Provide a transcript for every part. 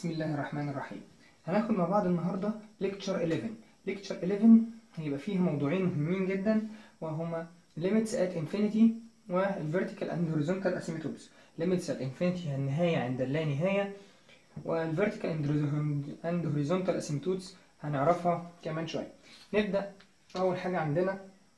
بسم الله الرحمن الرحيم هناخد مع بعض النهارده ليكتشر 11 ليكتشر 11 هيبقى فيها موضوعين مهمين جدا وهما limits at infinity والvertical and horizontal asymptotes limits at infinity هي النهاية عند اللانهاية والvertical and horizontal asymptotes هنعرفها كمان شوية نبدأ أول حاجة عندنا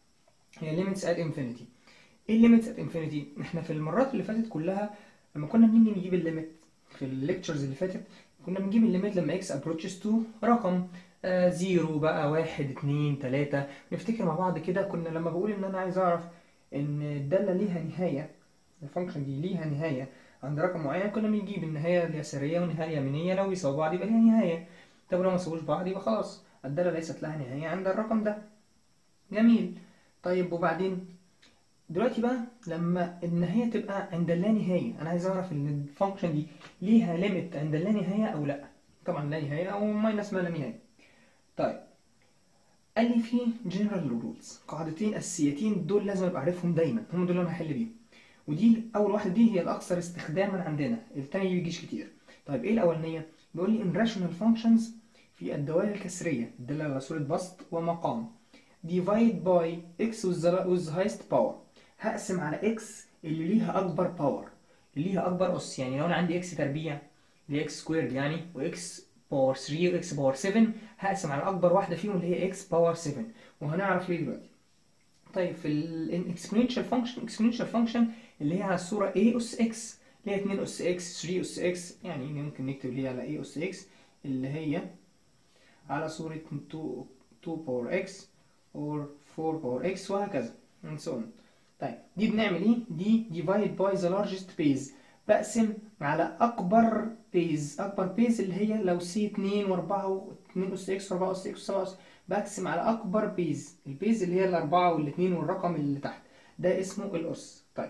هي limits at infinity ايه limits at infinity احنا في المرات اللي فاتت كلها لما كنا بنيجي نجيب الليميت في الليكتشرز اللي فاتت كنا بنجيب الليميت لما x approaches to رقم آه زيرو بقى واحد اتنين تلاتة نفتكر مع بعض كده كنا لما بقول ان انا عايز اعرف ان الدالة ليها نهاية الفانكشن دي ليها نهاية عند رقم معين كنا بنجيب النهاية اليسارية والنهاية اليمينية لو يساووا بعض يبقى ليها نهاية طب لو ما يساووش بعض يبقى خلاص الدالة ليست لها نهاية عند الرقم ده جميل طيب وبعدين دلوقتي بقى لما النهاية تبقى عند اللانهاية أنا عايز أعرف إن الفانكشن دي ليها ليميت عند اللانهاية أو لأ طبعا لا نهاية أو ماينس ما لا نهاية طيب قال لي في جنرال رولز قاعدتين أساسيتين دول لازم أبقى عارفهم دايما هم دول اللي أنا هحل بيهم ودي أول واحدة دي هي الأكثر استخداما عندنا التانية ما بيجيش كتير طيب إيه الأولانية؟ بيقول لي in rational functions في الدوال الكسرية الدالة على صورة بسط ومقام divide by x with the, with the highest power هقسم على x اللي ليها اكبر باور اللي ليها اكبر اس يعني لو انا عندي x تربيع اللي x سكوير يعني و x باور 3 و x باور 7 هقسم على اكبر واحده فيهم اللي هي x باور 7 وهنعرف ليه دلوقتي طيب في الاكسبوننشال فانكشن اكسبوننشال فانكشن اللي هي على الصوره a اس x اللي هي 2 اس x 3 اس x يعني ممكن نكتب ليها على a اس x اللي هي على صوره 2 2 باور x or 4 باور x وهكذا and so on طيب دي بنعمل ايه؟ دي divide by the largest base بقسم على اكبر بيز اكبر بيز اللي هي لو سي 2 و4 و2 اس اكس و4 اس اكس و7 اس بقسم على اكبر بيز البيز اللي هي الاربعه والاثنين والرقم اللي تحت ده اسمه الاس طيب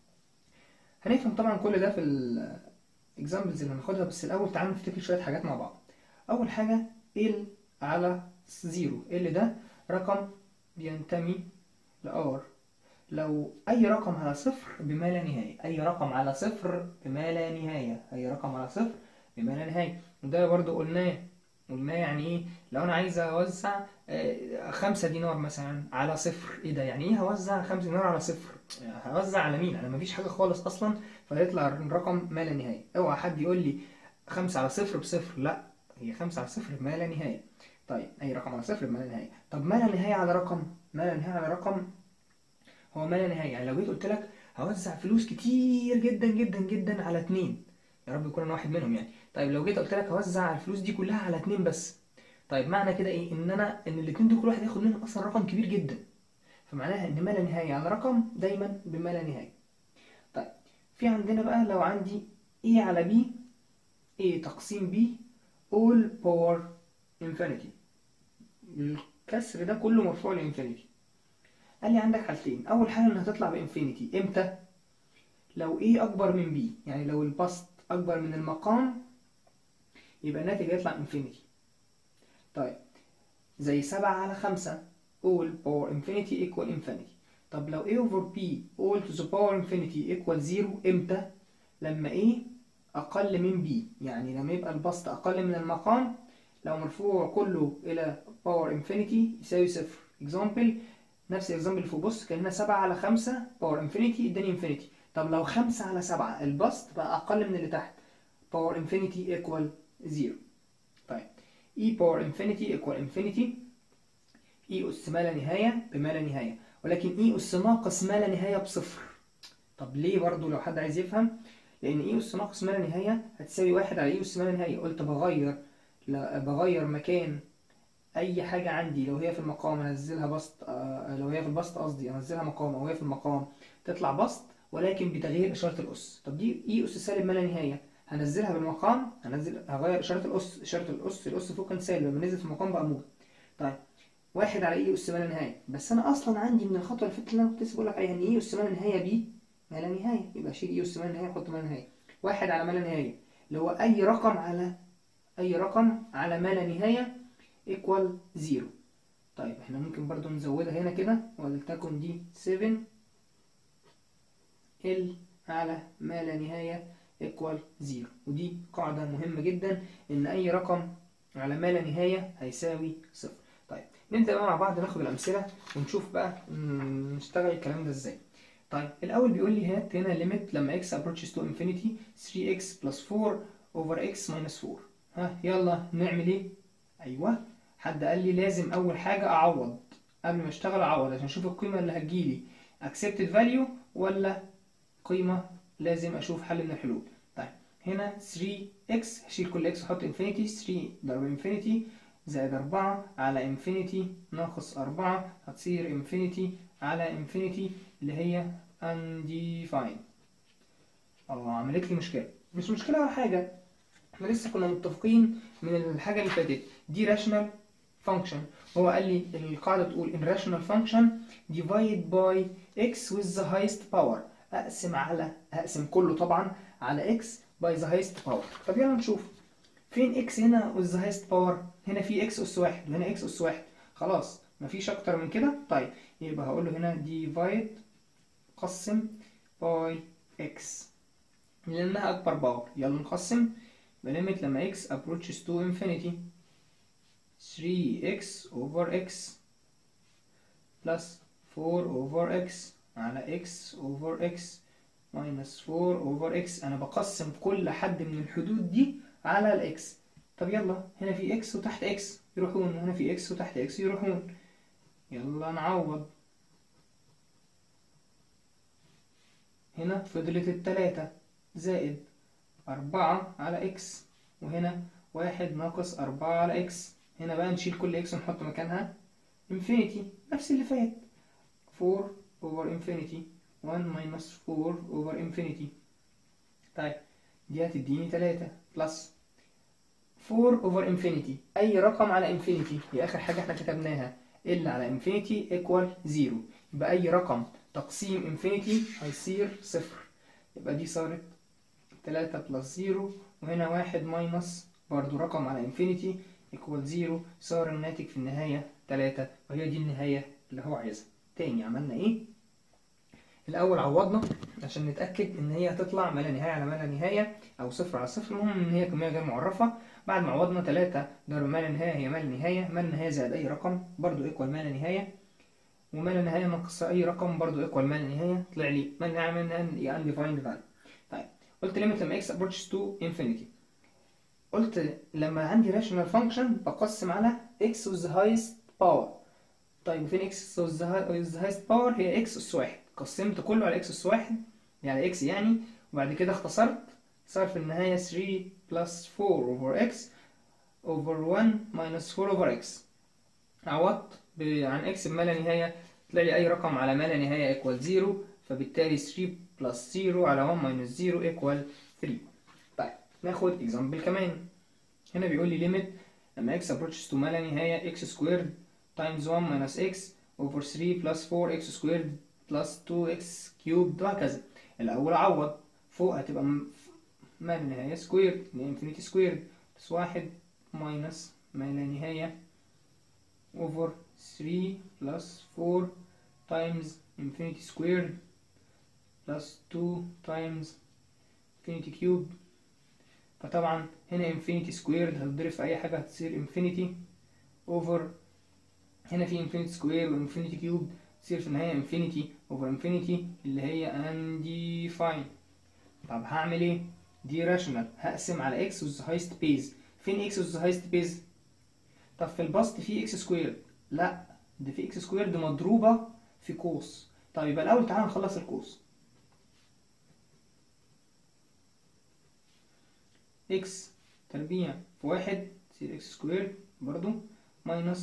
هنفهم طبعا كل ده في الاكزامبلز اللي هناخدها بس الاول تعالوا نفتكر شويه حاجات مع بعض اول حاجه ال على 0 ال ده رقم بينتمي لار لو أي رقم على صفر بما لا نهاية أي رقم على صفر بما لا نهاية أي رقم على صفر بما لا نهاية وده برضو قلناه قلناه يعني إيه لو أنا عايز أوزع خمسة دينار مثلا على صفر إيه ده يعني إيه هوزع خمسة دينار على صفر هوزع على مين أنا مفيش حاجة خالص أصلا فيطلع الرقم ما لا نهاية أوعى حد يقول لي خمسة على صفر بصفر لا هي خمسة على صفر بما لا نهاية طيب أي رقم على صفر بما لا نهاية طب ما لا نهاية على رقم ما لا نهاية على رقم هو ما لا نهاية يعني لو جيت قلت لك هوزع فلوس كتير جدا جدا جدا على اتنين يا رب يكون انا واحد منهم يعني طيب لو جيت قلت لك هوزع الفلوس دي كلها على اتنين بس طيب معنى كده ايه ان انا ان الاتنين دول كل واحد ياخد منهم اصلا رقم كبير جدا فمعناها ان ما لا نهاية على رقم دايما بما لا نهاية طيب في عندنا بقى لو عندي a على b a تقسيم b all power infinity الكسر ده كله مرفوع لانفينيتي قال لي عندك حالتين اول حاجه انها تطلع بانفينيتي امتى لو A اكبر من B يعني لو البسط اكبر من المقام يبقى الناتج يطلع انفينيتي طيب زي سبعة على خمسة all power infinity equal infinity طب لو A over B all to the power infinity equal zero امتى لما A اقل من B يعني لما يبقى البسط اقل من المقام لو مرفوع كله الى power infinity يساوي صفر example نفس الاكزامبل اللي فوق بص كان هنا 7 على 5 باور انفينيتي اداني انفينيتي طب لو 5 على 7 البسط بقى اقل من اللي تحت باور انفينيتي ايكوال 0 طيب اي باور انفينيتي ايكوال انفينيتي اي اس ما لا نهايه بما لا نهايه ولكن اي اس ناقص ما لا نهايه بصفر طب ليه برضو لو حد عايز يفهم لان اي اس ناقص ما لا نهايه هتساوي 1 على اي اس ما لا نهايه قلت بغير لا بغير مكان اي حاجه عندي لو هي في المقام انزلها بسط آه لو هي في البسط قصدي انزلها مقام او هي في المقام تطلع بسط ولكن بتغيير اشاره الاس طب دي اي اس سالب ما لا نهايه هنزلها بالمقام هنزل هغير اشاره الاس اشاره الاس الاس فوق كان سالب لما نزل في المقام بقى موجب طيب واحد على اي اس ما لا نهايه بس انا اصلا عندي من الخطوه اللي فاتت اللي انا كنت لسه بقول لك عليها ان اي اس ما لا نهايه بي ما لا نهايه يبقى شيل اي اس ما لا نهايه حط ما لا نهايه واحد على ما لا نهايه اللي هو اي رقم على اي رقم على ما لا نهايه equal 0 طيب احنا ممكن برضو نزودها هنا كده ولتكن دي 7 ال على ما لا نهاية equal 0 ودي قاعدة مهمة جدا إن أي رقم على ما لا نهاية هيساوي صفر طيب نبدأ بقى مع بعض ناخد الأمثلة ونشوف بقى مم، نشتغل الكلام ده إزاي طيب الأول بيقول لي هات هنا limit لما x approaches to infinity 3x plus 4 over x minus 4 ها يلا نعمل إيه؟ أيوه حد قال لي لازم أول حاجة أعوض قبل ما أشتغل أعوض عشان أشوف القيمة اللي هتجيلي accepted value ولا قيمة لازم أشوف حل من الحلول طيب هنا 3x هشيل كل x واحط infinity 3 ضرب infinity زائد 4 على infinity ناقص 4 هتصير infinity على infinity اللي هي undefined اه عملت لي مشكلة مش مشكلة ولا حاجة احنا لسه كنا متفقين من الحاجة اللي فاتت دي rational function هو قال لي القاعدة بتقول in rational function divide by x with the highest power اقسم على اقسم كله طبعا على x by the highest power طب يلا نشوف فين x هنا with the highest power هنا في x اس واحد وهنا x اس واحد خلاص مفيش اكتر من كده طيب يبقى هقول له هنا divide قسم by x لانها اكبر باور يلا نقسم بليمت لما x approaches to infinity 3x over x plus 4 over x على x over x minus 4 over x انا بقسم كل حد من الحدود دي على الاكس طب يلا هنا في x وتحت x يروحون وهنا في x وتحت x يروحون يلا نعوض هنا فضلت التلاتة زائد أربعة على x وهنا واحد ناقص أربعة على x هنا بقى نشيل كل x ونحط مكانها infinity نفس اللي فات 4 over infinity 1 minus 4 over infinity طيب دي هتديني 3 بلس 4 over infinity أي رقم على infinity هي آخر حاجة احنا كتبناها إلا على infinity equal 0 يبقى أي رقم تقسيم infinity هيصير صفر يبقى دي صارت 3 بلس 0 وهنا 1 minus برضو رقم على infinity equal 0 صار الناتج في النهاية 3 وهي دي النهاية اللي هو عايزها تاني عملنا ايه الاول عوضنا عشان نتاكد ان هي هتطلع ما لا نهايه على ما لا نهايه او صفر على صفر المهم ان هي كميه غير معرفه بعد ما عوضنا 3 ضرب ما لا نهايه هي ما لا نهايه ما لا نهايه زائد اي رقم برضو ايكوال ما لا نهايه وما لا نهايه ناقص اي رقم برضو ايكوال ما لا نهايه طلع لي ما لا نهايه ما لا نهايه undefined value طيب قلت ليميت لما x approaches to infinity قلت لما عندي rational function بقسم على x with the highest power طيب وفين x with the highest power هي x اس واحد قسمت كله على x اس واحد يعني x يعني وبعد كده اختصرت صار في النهاية 3 plus 4 over x over 1 minus 4 over x عوضت عن x بما لا نهاية طلع لي أي رقم على ما لا نهاية equal 0 فبالتالي 3 plus 0 على 1 minus 0 equal 3 طيب ناخد example كمان هنا بيقول لي limit لما x approaches to ما لا نهاية x squared times 1 minus x over 3 plus 4x squared plus 2x cubed وهكذا الأول أعوض فوق هتبقى ما لا نهاية سكويرد infinity squared بس واحد minus ما لا نهاية over 3 plus 4 times infinity squared plus 2 times infinity cubed فطبعا هنا infinity squared هتضرب في أي حاجة هتصير infinity over هنا في infinity square و infinity cube تصير في النهاية infinity over infinity اللي هي undefined طب هعمل ايه؟ دي rational هقسم على x with the highest base فين x with the highest base؟ طب في البسط في x squared لا ده في x squared مضروبة في قوس طب يبقى الأول تعالى نخلص القوس x تربيع في واحد تصير x squared برضو minus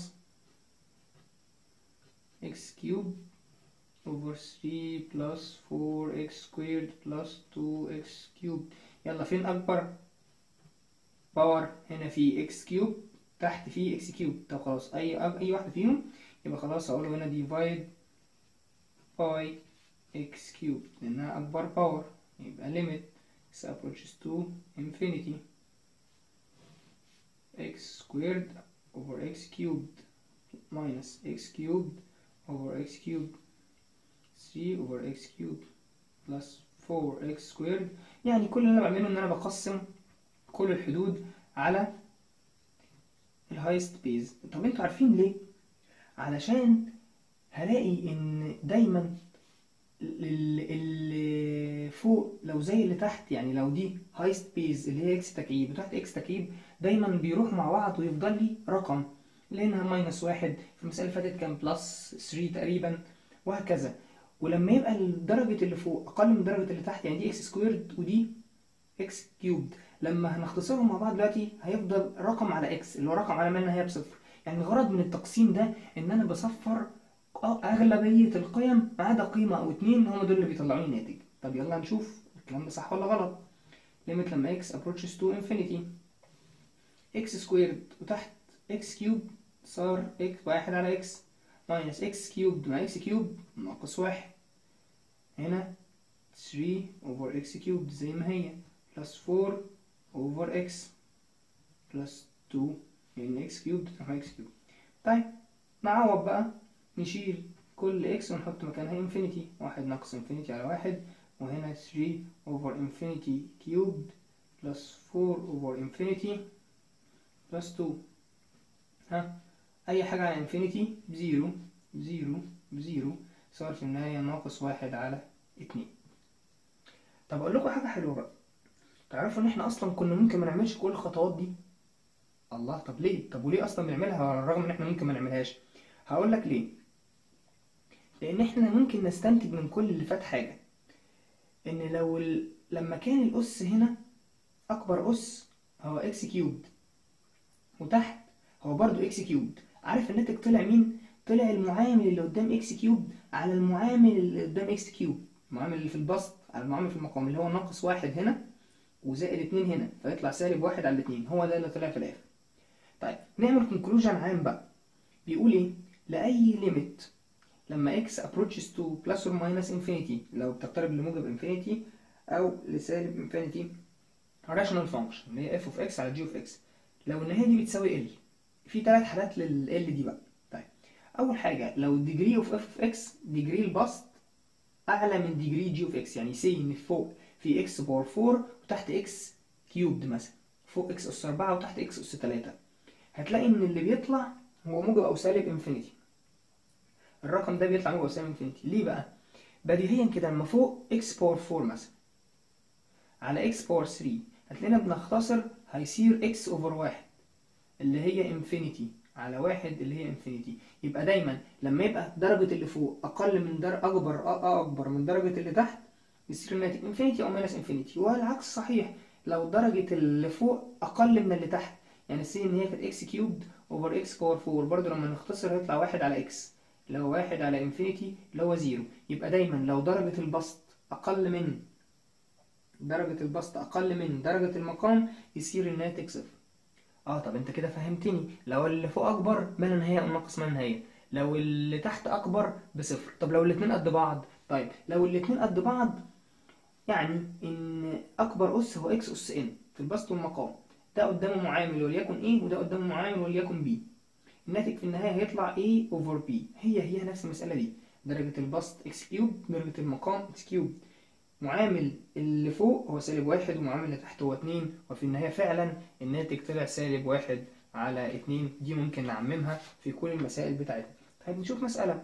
x cubed over 3 plus 4x squared plus 2x cubed يلا فين أكبر باور هنا في x cubed تحت في x cubed طب خلاص أي أي واحدة فيهم يبقى خلاص أقوله هنا divide by x cubed لأنها أكبر باور يبقى limit x approaches to infinity x squared over x cubed minus x cubed over x cubed 3 over x cubed plus 4 x سكويرد يعني كل اللي انا بعمله ان انا بقسم كل الحدود على الهايست بيز طب انتوا عارفين ليه علشان هلاقي ان دايما ال- اللي فوق لو زي اللي تحت يعني لو دي هايست بيز اللي هي اكس تكعيب وتحت اكس تكعيب دايما بيروح مع بعض ويفضل لي رقم اللي هنا ماينس واحد في المسألة اللي فاتت كان بلس 3 تقريبا وهكذا ولما يبقى الدرجة اللي فوق أقل من درجة اللي تحت يعني دي اكس سكويرد ودي اكس كيوبد لما هنختصرهم مع بعض دلوقتي هيفضل رقم على اكس اللي هو رقم على ما النهاية بصفر يعني الغرض من التقسيم ده ان انا بصفر أغلبية القيم ما عدا قيمة أو اتنين هم دول اللي بيطلعوا لي ناتج طب يلا نشوف الكلام ده صح ولا غلط ليميت لما x approaches to infinity x squared وتحت x cubed صار x واحد على x minus x cubed مع x cubed ناقص واحد هنا 3 over x cubed زي ما هي plus 4 over x plus 2 يعني x cubed مع x cubed طيب نعوض بقى نشيل كل x ونحط مكانها انفينيتي واحد ناقص انفينيتي على واحد وهنا 3 over infinity cubed plus 4 over infinity plus 2 ها أي حاجة على انفينيتي بزيرو بزيرو بزيرو صار في النهاية ناقص واحد على اتنين طب أقول لكم حاجة حلوة بقى تعرفوا إن إحنا أصلا كنا ممكن ما نعملش كل الخطوات دي الله طب ليه؟ طب وليه أصلا بنعملها على الرغم إن إحنا ممكن ما نعملهاش؟ هقول لك ليه لان احنا ممكن نستنتج من كل اللي فات حاجه ان لو ال... لما كان الاس هنا اكبر اس هو اكس كيوبد وتحت هو برضو اكس كيوبد عارف الناتج طلع مين طلع المعامل اللي قدام اكس كيوب على المعامل اللي قدام اكس كيوب المعامل اللي في البسط على المعامل في المقام اللي هو ناقص واحد هنا وزائد اتنين هنا فيطلع سالب واحد على الاتنين هو ده اللي طلع في الاخر طيب نعمل كونكلوجن عام بقى بيقول ايه لأي ليميت لما x approaches to plus or minus infinity لو بتقترب لموجب infinity أو لسالب infinity rational function اللي هي f of x على g of x لو النهاية دي بتساوي l في ثلاث حالات لل l دي بقى طيب أول حاجة لو degree of f of x degree البسط أعلى من degree g of x يعني say إن فوق في x باور 4 وتحت x cubed مثلا فوق x أس 4 وتحت x أس 3 هتلاقي إن اللي بيطلع هو موجب او سالب انفينيتي الرقم ده بيطلع موجب او سالب انفينيتي ليه بقى بديهيا كده لما فوق x باور 4 مثلا على x باور 3 هتلاقينا بنختصر هيصير x اوفر 1 اللي هي انفينيتي على واحد اللي هي انفينيتي يبقى دايما لما يبقى درجة اللي فوق أقل من در أكبر أكبر من درجة اللي تحت يصير الناتج انفينيتي أو ماينس انفينيتي والعكس صحيح لو درجة اللي فوق أقل من اللي تحت يعني السي إن هي كانت اكس كيوبد اوفر اكس باور 4 برضه لما نختصر هيطلع واحد على اكس اللي هو واحد على انفينيتي اللي هو زيرو يبقى دايما لو درجة البسط أقل من درجة البسط أقل من درجة المقام يصير الناتج صفر اه طب انت كده فهمتني لو اللي فوق أكبر ما لا نهاية أو ناقص ما لا نهاية لو اللي تحت أكبر بصفر طب لو الاتنين قد بعض طيب لو الاتنين قد بعض يعني إن أكبر أس هو إكس أس إن في البسط والمقام ده قدامه معامل وليكن A وده قدامه معامل وليكن B الناتج في النهاية هيطلع A over B هي هي نفس المسألة دي درجة البسط x كيوب درجة المقام x كيوب معامل اللي فوق هو سالب واحد ومعامل اللي تحت هو اتنين وفي النهاية فعلا الناتج طلع سالب واحد على اتنين دي ممكن نعممها في كل المسائل بتاعتنا طيب نشوف مسألة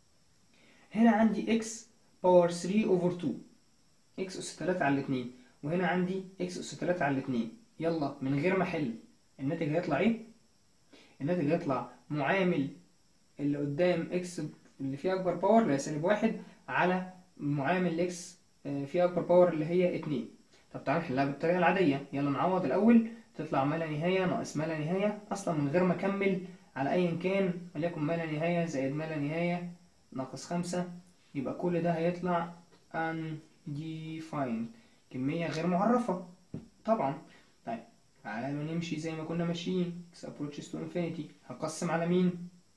هنا عندي x باور 3 over 2 x أس 3 على الاتنين وهنا عندي x أس 3 على الاتنين يلا من غير ما احل الناتج هيطلع ايه الناتج هيطلع معامل اللي قدام اكس اللي فيه اكبر باور اللي هي سالب واحد على معامل اكس فيه اكبر باور اللي هي اتنين طب تعالى نحلها بالطريقه العاديه يلا نعوض الاول تطلع ما لا نهايه ناقص ما لا نهايه اصلا من غير ما اكمل على ايا كان وليكن ما لا نهايه زائد ما لا نهايه ناقص خمسة يبقى كل ده هيطلع undefined كميه غير معرفه طبعا طيب تعالوا نمشي زي ما كنا ماشيين x approaches to infinity هقسم على مين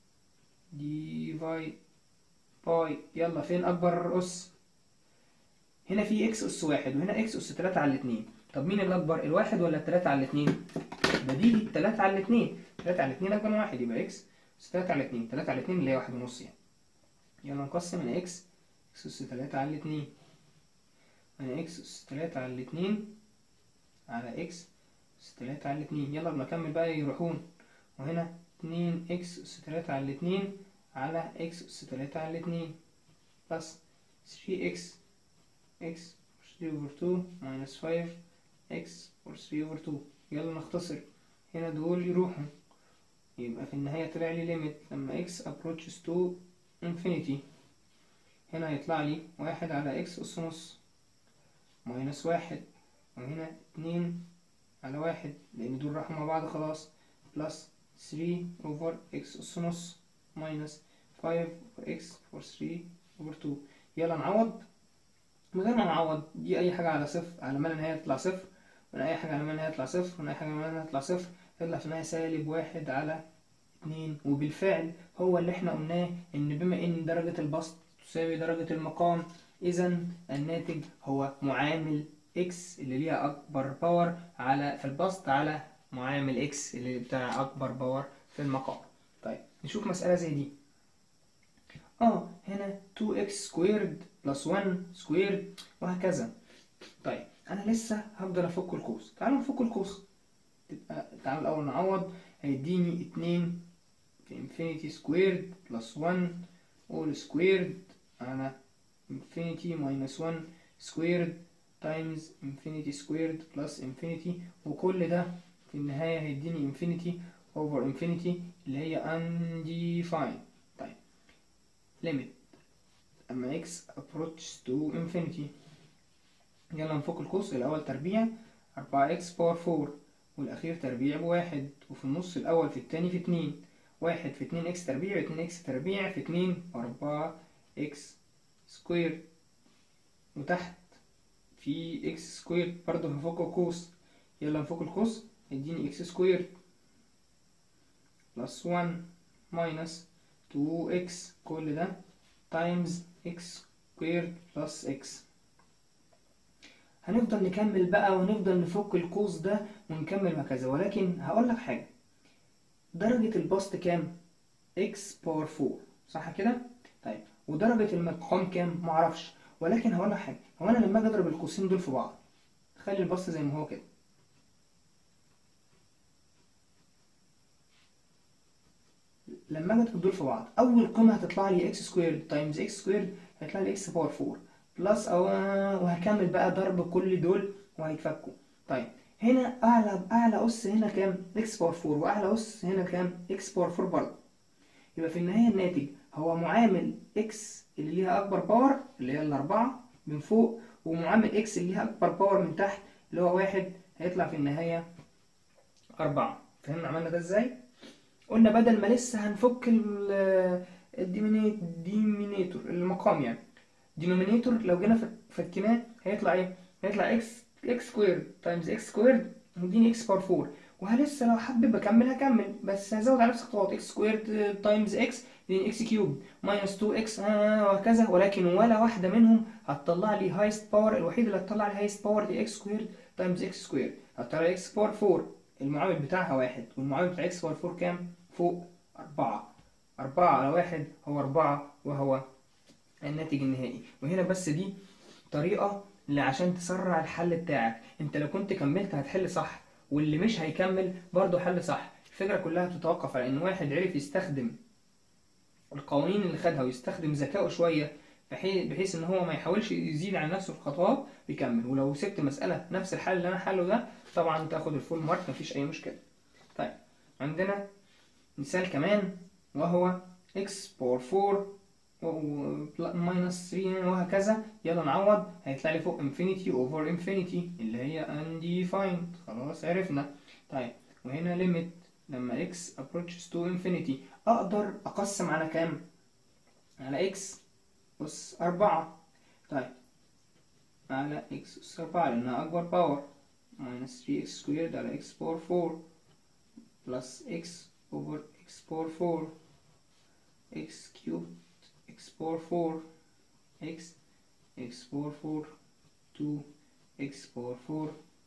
divide باي يلا فين أكبر أس هنا في x أس واحد وهنا x أس تلاتة على الاتنين طب مين الأكبر الواحد ولا التلاتة على الاتنين بديهي التلاتة على الاتنين تلاتة على الاتنين أكبر من واحد يبقى x أس تلاتة على الاتنين تلاتة على الاتنين اللي هي واحد ونص يعني يلا نقسم من x x أس تلاتة على الاتنين هنا اكس أس تلاتة على الاتنين على اكس أس تلاتة على الاتنين يلا بنكمل بقى يروحون وهنا اتنين اكس أس تلاتة على الاتنين على اكس أس تلاتة على الاتنين بلس 3x x 3 over 2 minus 5 x or 3 over 2 يلا نختصر هنا دول يروحوا يبقى في النهاية طلع لي limit لما x approaches to infinity هنا هيطلع لي واحد على x أس نص minus واحد وهنا اتنين على واحد لأن دول راحوا مع بعض خلاص plus 3 over x أس نص minus 5 over x for 3 over 2 يلا نعوض من غير ما نعوض دي اي حاجه على صفر على ما النهايه تطلع صفر من اي حاجه على ما النهايه تطلع صفر من اي حاجه على ما النهايه تطلع صفر يطلع في النهايه سالب واحد على اتنين وبالفعل هو اللي احنا قلناه ان بما ان درجه البسط تساوي درجه المقام اذا الناتج هو معامل اكس اللي ليها اكبر باور على في البسط على معامل اكس اللي بتاع اكبر باور في المقام طيب نشوف مساله زي دي اه هنا 2x سكويرد بلس 1 سكويرد وهكذا طيب انا لسه هفضل افك القوس تعالوا نفك القوس تبقى تعالوا الاول نعوض هيديني 2 في انفينيتي سكويرد بلس 1 اول سكويرد على انفينيتي ماينس 1 سكويرد تايمز انفينيتي سكويرد بلس انفينيتي وكل ده في النهاية هيديني انفينيتي اوفر انفينيتي اللي هي undefined طيب limit اما x approaches to infinity يلا نفك القوس الاول تربيع 4x باور 4 والاخير تربيع بواحد وفي النص الاول في التاني في اتنين واحد في اتنين اكس تربيع اتنين اكس تربيع في اتنين اربعة اكس سكوير وتحت في اكس سكوير برضه هنفك القوس يلا نفك القوس يديني اكس سكوير بلس 1 ماينس 2x كل ده تايمز x سكوير بلس x هنفضل نكمل بقى ونفضل نفك القوس ده ونكمل هكذا ولكن هقول لك حاجة درجة البسط كام؟ x باور 4 صح كده؟ طيب ودرجة المقام كام؟ معرفش ولكن هقول لك حاجة هو أنا لما أجي أضرب القوسين دول في بعض خلي البسط زي ما هو كده لما اجي اضرب دول في بعض اول قيمه هتطلع لي اكس سكوير تايمز اكس سكوير هيطلع لي اكس باور 4 بلس او وهكمل بقى ضرب كل دول وهيتفكوا طيب هنا اعلى اعلى اس هنا كام اكس باور 4 واعلى اس هنا كام اكس باور 4 برضه يبقى في النهايه الناتج هو معامل اكس اللي ليها اكبر باور اللي هي الاربعه من فوق ومعامل اكس اللي ليها اكبر باور من تحت اللي هو واحد هيطلع في النهايه أربعة فهمنا عملنا ده ازاي؟ قلنا بدل ما لسه هنفك الديمينيتور المقام يعني دينومينيتور لو جينا فكيناه هيطلع ايه؟ هيطلع اكس اكس سكوير تايمز اكس سكوير يديني اكس باور 4 وهلسه لو حابب اكمل هكمل بس هزود على نفس الخطوات اكس سكوير تايمز اكس يديني اكس كيوب ماينس 2 اكس وهكذا ولكن ولا واحده منهم هتطلع لي هايست باور الوحيد اللي هتطلع لي هايست باور دي اكس سكوير تايمز اكس سكوير هتطلع لي اكس باور 4 المعامل بتاعها واحد والمعامل بتاع اكس باور 4 كام؟ فوق أربعة أربعة على واحد هو أربعة وهو الناتج النهائي وهنا بس دي طريقة اللي عشان تسرع الحل بتاعك انت لو كنت كملت هتحل صح واللي مش هيكمل برضه حل صح الفكرة كلها بتتوقف على ان واحد عرف يستخدم القوانين اللي خدها ويستخدم ذكائه شوية بحيث, بحيث ان هو ما يحاولش يزيد عن نفسه في الخطوات بيكمل ولو سبت مسألة نفس الحل اللي انا حله ده طبعا تاخد الفول مارك مفيش اي مشكلة طيب عندنا مثال كمان وهو x باور 4 ماينس 3 وهكذا يلا نعوض هيطلع لي فوق infinity over infinity اللي هي undefined خلاص عرفنا طيب وهنا limit لما x approaches to infinity اقدر اقسم على كام على x أس 4 طيب على x أس 4 لأنها أكبر باور minus 3x squared على x باور 4 plus x over x power 4 x cubed x power 4 x x power 4 2 x power 4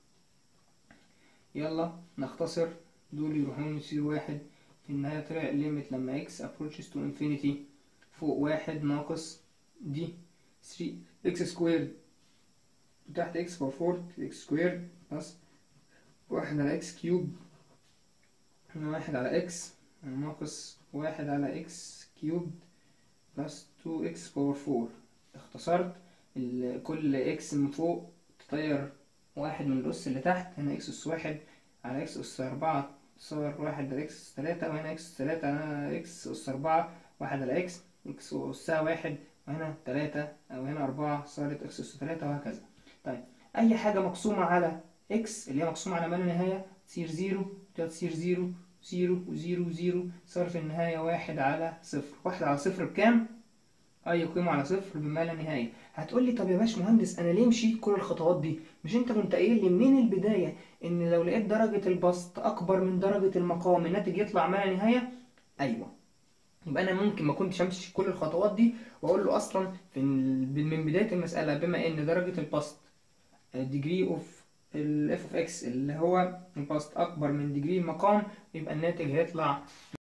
يلا نختصر دول يروحون يصير واحد في النهاية طلع الليمت لما x approaches to infinity فوق واحد ناقص دي 3 x squared وتحت اكس باور 4 اكس سكوير بلس واحد على اكس كيوب واحد على اكس ناقص واحد على اكس كيوب بلس 2 اكس باور 4 اختصرت ال- كل اكس من فوق تطير واحد من الأس اللي تحت هنا اكس أس واحد على اكس أس أربعة تصور واحد على اكس أس تلاتة وهنا اكس أس تلاتة على اكس أس أربعة واحد على اكس اكس أسها واحد وهنا تلاتة أو هنا أربعة صارت اكس أس تلاتة وهكذا طيب أي حاجة مقسومة على اكس اللي هي مقسومة على ما لا نهاية تصير زيرو تصير زيرو زيرو وزيرو وزيرو صار في النهاية واحد على صفر واحد على صفر بكام؟ أي قيمة على صفر بما لا نهاية هتقول لي طب يا باش مهندس أنا ليه مشيت كل الخطوات دي؟ مش أنت كنت قايل لي من البداية إن لو لقيت درجة البسط أكبر من درجة المقام الناتج يطلع ما لا نهاية؟ أيوه يبقى أنا ممكن ما كنتش أمشي كل الخطوات دي وأقول له أصلا في ال- من بداية المسألة بما إن درجة البسط degree of ال f of x اللي هو البسط أكبر من degree المقام يبقى الناتج هيطلع